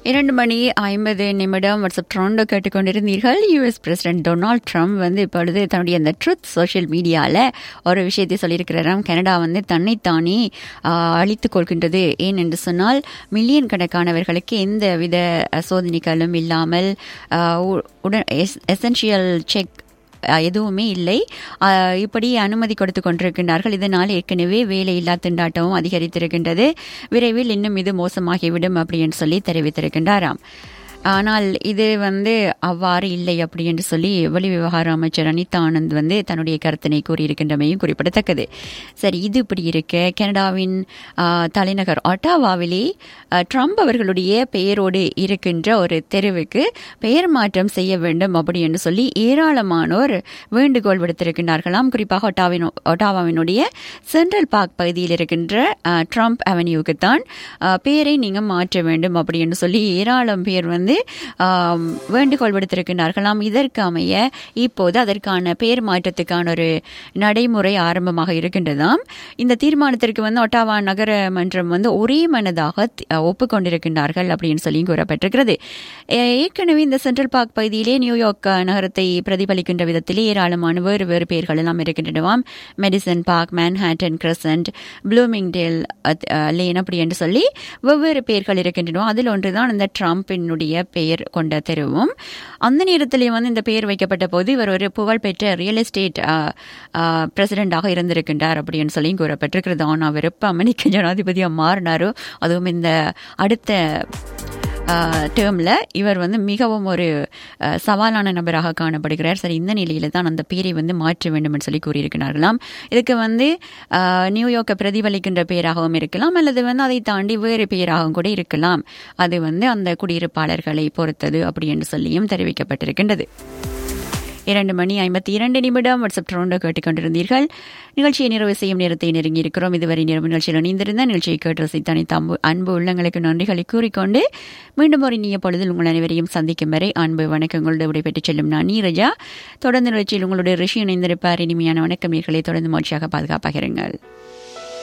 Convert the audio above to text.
இரண்டு மணி ஐம்பது நிமிடம் வாட்ஸ்அப் ட்ரோண்டோ கேட்டுக்கொண்டிருந்தீர்கள் யுஎஸ் பிரசிடென்ட் டொனால்ட் ட்ரம்ப் வந்து இப்பொழுது தன்னுடைய அந்த ட்ருத் சோஷியல் மீடியாவில் ஒரு விஷயத்தை சொல்லியிருக்கிறாராம் கனடா வந்து தன்னைத்தானே அழித்துக் கொள்கின்றது ஏன் என்று சொன்னால் மில்லியன் கணக்கானவர்களுக்கு எந்த வித சோதனைகளும் இல்லாமல் உடன் எசென்ஷியல் செக் எதுவுமே இல்லை இப்படி அனுமதி கொடுத்து கொண்டிருக்கின்றார்கள் இதனால் ஏற்கனவே வேலையில்லா திண்டாட்டமும் அதிகரித்திருக்கின்றது விரைவில் இன்னும் இது மோசமாகிவிடும் அப்படின்னு சொல்லி தெரிவித்திருக்கின்றாராம் ஆனால் இது வந்து அவ்வாறு இல்லை அப்படி என்று சொல்லி வெளி விவகார அமைச்சர் அனிதா ஆனந்த் வந்து தன்னுடைய கருத்தினை கூறியிருக்கின்றமையும் குறிப்பிடத்தக்கது சரி இது இப்படி இருக்க கனடாவின் தலைநகர் ஒட்டாவாவிலே ட்ரம்ப் அவர்களுடைய பெயரோடு இருக்கின்ற ஒரு தெருவுக்கு பெயர் மாற்றம் செய்ய வேண்டும் அப்படி என்று சொல்லி ஏராளமானோர் வேண்டுகோள் விடுத்திருக்கின்றார்களாம் குறிப்பாக ஒட்டாவின் ஒட்டாவாவினுடைய சென்ட்ரல் பார்க் பகுதியில் இருக்கின்ற ட்ரம்ப் அவென்யூக்கு தான் பெயரை நீங்கள் மாற்ற வேண்டும் அப்படி என்று சொல்லி ஏராளம் பேர் வந்து வந்து வேண்டுகோள் விடுத்திருக்கிறார்களாம் இதற்கு அமைய இப்போது அதற்கான பெயர் மாற்றத்துக்கான ஒரு நடைமுறை ஆரம்பமாக இருக்கின்றதாம் இந்த தீர்மானத்திற்கு வந்து ஒட்டாவா நகர மன்றம் வந்து ஒரே மனதாக ஒப்புக்கொண்டிருக்கின்றார்கள் அப்படின்னு சொல்லி கூறப்பட்டிருக்கிறது ஏற்கனவே இந்த சென்ட்ரல் பார்க் பகுதியிலே நியூயார்க் நகரத்தை பிரதிபலிக்கின்ற விதத்திலே ஏராளமான வேறு வேறு பெயர்கள் எல்லாம் இருக்கின்றனவாம் Madison park Manhattan crescent Bloomingdale lane அப்படி என்று சொல்லி வெவ்வேறு பெயர்கள் இருக்கின்றன அதில் ஒன்றுதான் இந்த ட்ரம்பினுடைய பெயர் கொண்ட தெருவும் அந்த நேரத்திலே வந்து இந்த பெயர் வைக்கப்பட்ட போது இவர் ஒரு புகழ்பெற்ற ரியல் எஸ்டேட் பிரசிடென்டாக இருந்திருக்கின்றார் அப்படின்னு சொல்லி கூறப்பட்டிருக்கிறது ஆனால் அவர் எப்போ அமெரிக்க ஜனாதிபதியாக மாறினாரோ அதுவும் இந்த அடுத்த டேர்மில் இவர் வந்து மிகவும் ஒரு சவாலான நபராக காணப்படுகிறார் சரி இந்த நிலையில தான் அந்த பேரை வந்து மாற்ற வேண்டும் என்று சொல்லி கூறியிருக்கிறார்களாம் இதுக்கு வந்து நியூயார்க்கை பிரதிபலிக்கின்ற பெயராகவும் இருக்கலாம் அல்லது வந்து அதை தாண்டி வேறு பெயராகவும் கூட இருக்கலாம் அது வந்து அந்த குடியிருப்பாளர்களை பொறுத்தது அப்படி என்று சொல்லியும் தெரிவிக்கப்பட்டிருக்கின்றது இரண்டு மணி ஐம்பத்தி இரண்டு நிமிடம் வாட்ஸ்அப் ட்ரோண்டோ கேட்டுக்கொண்டிருந்தீர்கள் நிகழ்ச்சியை நிறைவு செய்யும் நேரத்தை நெருங்கி இருக்கிறோம் இதுவரை நிறைவு நிகழ்ச்சியில் இணைந்திருந்த நிகழ்ச்சியை கேட்டு ரசித்த அனைத்து அன்பு அன்பு உள்ளங்களுக்கு நன்றிகளை கூறிக்கொண்டு மீண்டும் ஒரு இனிய பொழுதில் உங்கள் அனைவரையும் சந்திக்கும் வரை அன்பு வணக்கங்களோடு விடைபெற்றுச் செல்லும் நான் நீரஜா தொடர்ந்து நிகழ்ச்சியில் உங்களுடைய ரிஷி இணைந்திருப்பார் இனிமையான வணக்கம் நீர்களை தொடர்ந்து மகிழ்ச்சியாக பாதுகாப்பாக இருங்கள்